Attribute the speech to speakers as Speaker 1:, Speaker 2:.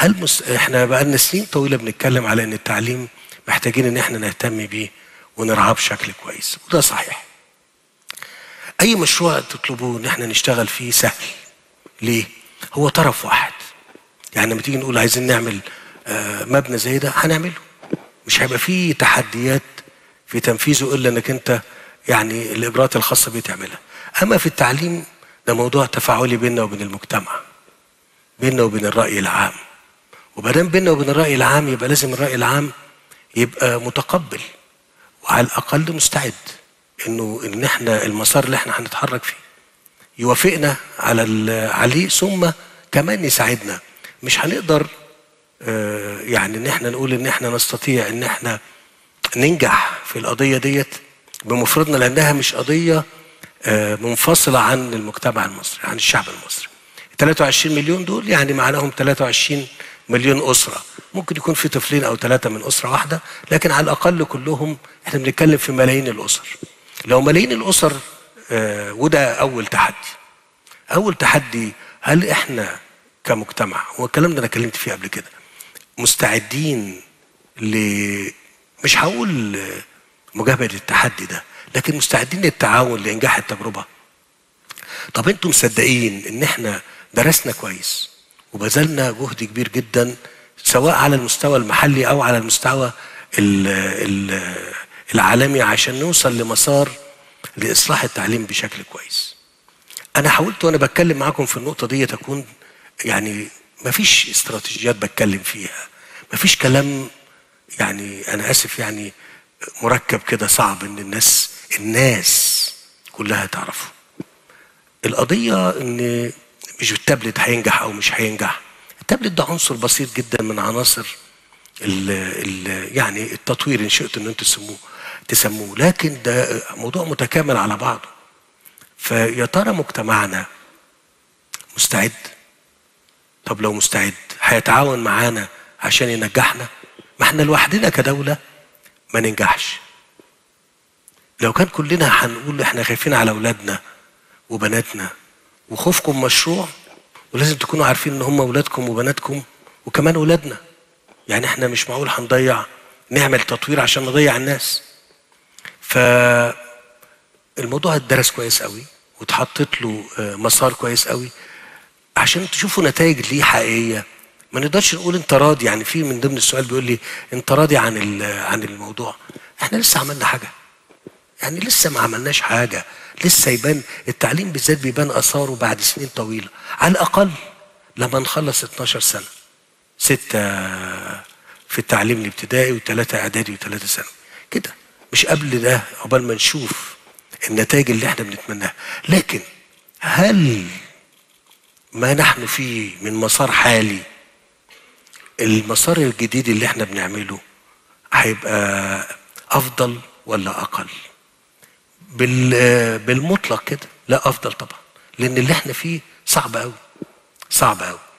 Speaker 1: هل مس... احنا بقالنا سنين طويله بنتكلم على ان التعليم محتاجين ان احنا نهتم بيه ونرعاه بشكل كويس وده صحيح اي مشروع تطلبوه ان احنا نشتغل فيه سهل ليه هو طرف واحد يعني لما تيجي نقول عايزين نعمل آه، مبنى زي ده هنعمله مش هيبقى فيه تحديات في تنفيذه الا انك انت يعني الاجراءات الخاصه بيه تعملها اما في التعليم ده موضوع تفاعلي بيننا وبين المجتمع بيننا وبين الراي العام وبدام بيننا وبين الراي العام يبقى لازم الراي العام يبقى متقبل وعلى الاقل مستعد انه ان احنا المسار اللي احنا هنتحرك فيه يوافقنا على ال- عليه ثم كمان يساعدنا مش هنقدر آه، يعني ان احنا نقول ان احنا نستطيع ان احنا ننجح في القضيه ديت بمفردنا لانها مش قضيه آه، منفصله عن المجتمع المصري عن الشعب المصري 23 مليون دول يعني معناهم 23 مليون اسره ممكن يكون في طفلين او ثلاثه من اسره واحده لكن على الاقل كلهم احنا بنتكلم في ملايين الاسر لو ملايين الاسر آه، وده اول تحدي اول تحدي هل احنا كمجتمع هو الكلام ده انا اتكلمت فيه قبل كده مستعدين ل مش هقول مجابهه التحدي ده لكن مستعدين للتعاون لانجاح التجربه طب انتم مصدقين ان احنا درسنا كويس وبذلنا جهد كبير جدا سواء على المستوى المحلي او على المستوى ال ال العالمي عشان نوصل لمسار لاصلاح التعليم بشكل كويس انا حاولت وانا بتكلم معاكم في النقطه دي تكون يعني مفيش استراتيجيات بتكلم فيها مفيش كلام يعني انا اسف يعني مركب كده صعب ان الناس الناس كلها تعرفه القضيه ان مش التابلت هينجح او مش هينجح التابلت ده عنصر بسيط جدا من عناصر ال ال يعني التطوير ان شئت ان انتم تسموه تسموه لكن ده موضوع متكامل على بعضه فيا ترى مجتمعنا مستعد طب لو مستعد هيتعاون معانا عشان ينجحنا ما احنا لوحدنا كدولة ما ننجحش لو كان كلنا هنقول احنا خايفين على اولادنا وبناتنا وخوفكم مشروع ولازم تكونوا عارفين ان هم اولادكم وبناتكم وكمان اولادنا يعني احنا مش معقول هنضيع نعمل تطوير عشان نضيع الناس ف الموضوع اتدرس كويس قوي واتحطت له آه، مسار كويس قوي عشان تشوفوا نتائج ليه حقيقيه ما نقدرش نقول انت راضي يعني في من ضمن السؤال بيقول لي انت راضي عن ال- عن الموضوع احنا لسه عملنا حاجه يعني لسه ما عملناش حاجه لسه يبان التعليم بالذات بيبان اثاره بعد سنين طويله على الاقل لما نخلص 12 سنه ستة في التعليم الابتدائي وثلاثة إعدادي وثلاثة ثانوي كده مش قبل ده عقبال ما نشوف النتائج اللي احنا بنتمناها لكن هل ما نحن فيه من مسار حالي المسار الجديد اللي احنا بنعمله هيبقى أفضل ولا أقل بال بالمطلق كده لا أفضل طبعا لأن اللي احنا فيه صعب أوي صعب أوي